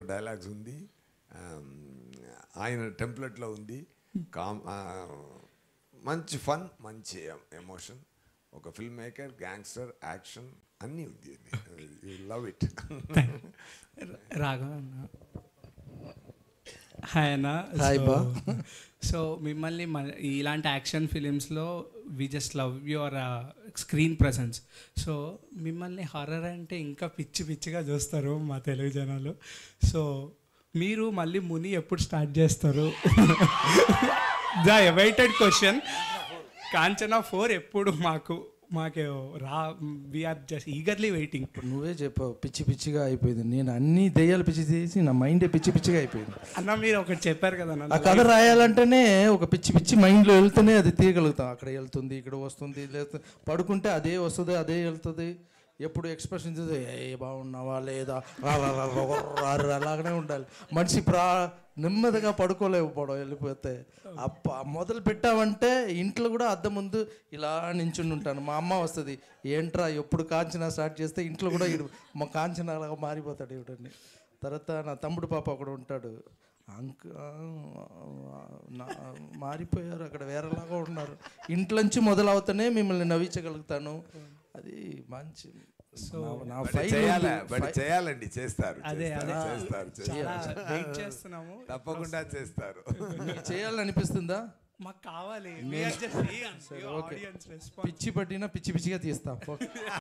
Dialogues ఉంది ఆమ్, ఆయన టెంప్లెట్లో ఉంది కామ్ ఆ, మంచి ఫన్ మంచి ఎమోషన్ ఒక ఫిల్మ్ మేకర్ గ్యాంగ్స్టర్ యాక్షన్ అన్నీ ఉంది యూ లవ్ ఇట్ రాఘవ అన్న హాయ్ అన్న హాయ్ బా. సో మిమ్మల్ని మన ఇలాంటి యాక్షన్ ఫిలిమ్స్లో we just love your screen presence so మిమ్మల్ని హర్రర్ అంటే ఇంకా పిచ్చి పిచ్చిగా చూస్తారు మా తెలుగు జనాలు సో మీరు మళ్ళీ ముని ఎప్పుడు స్టార్ట్ చేస్తారు the awaited question Kanchana four ఎప్పుడు మాకు మాకు రా వీఆర్ జస్ట్ ఈగర్లీ వెయిటింగ్ ఇప్పుడు నువ్వే చెప్పావు పిచ్చి పిచ్చిగా అయిపోయింది నేను అన్ని దెయ్యాలు పిచ్చి చేసి నా మైండే పిచ్చి పిచ్చిగా అయిపోయింది అన్న మీరు ఒకటి చెప్పారు కదా ఆ అన్న కథ రాయాలంటేనే ఒక పిచ్చి పిచ్చి మైండ్లో వెళ్తేనే అది తీయగలుగుతాం అక్కడ వెళ్తుంది ఇక్కడ వస్తుంది లేకపోతే పడుకుంటే అదే వస్తుంది అదే వెళ్తుంది ఎప్పుడు ఎక్స్ప్రెషన్ చూస్తే ఏ బాగున్నావా లేదా రా, రా, రా, రా, రా, రా, అలాగనే ఉండాలి మనిషి ప్రా నెమ్మదిగా పడుకోలేకపోవడం వెళ్ళిపోతే అప్ప మొదలు పెట్టామంటే ఇంట్లో కూడా అద్దం ముందు ఇలా నించుని ఉంటాను మా అమ్మ వస్తుంది ఏంట్రా ఎప్పుడు కాంచనా స్టార్ట్ చేస్తే ఇంట్లో కూడా ఈడు మా కాంచనా అలాగా మారిపోతాడు ఇవిడని తర్వాత నా తమ్ముడు పాప ఒకడు ఉంటాడు అంక నా- మారిపోయారు అక్కడ వేరేలాగా ఉన్నారు ఇంట్లోంచి మొదలవుతానే మిమ్మల్ని నవ్వించగలుగుతాను అది మంచి నా- నా బట్ ఫైల్ చేయాలా ఉంది. బట్ చేయాలండి చేస్తారు అదే, చేస్తారు, అదే. చేస్తారు చాలా చేస్తారు వెయిట్ చేస్తున్నాము తప్పకుండా చేస్తారు మీకు చేయాలనిపిస్తుందా మాకు కావాలి We are just here. We are audience response. పిచ్చి పట్టినా పిచ్చి పిచ్చిగా తీస్తా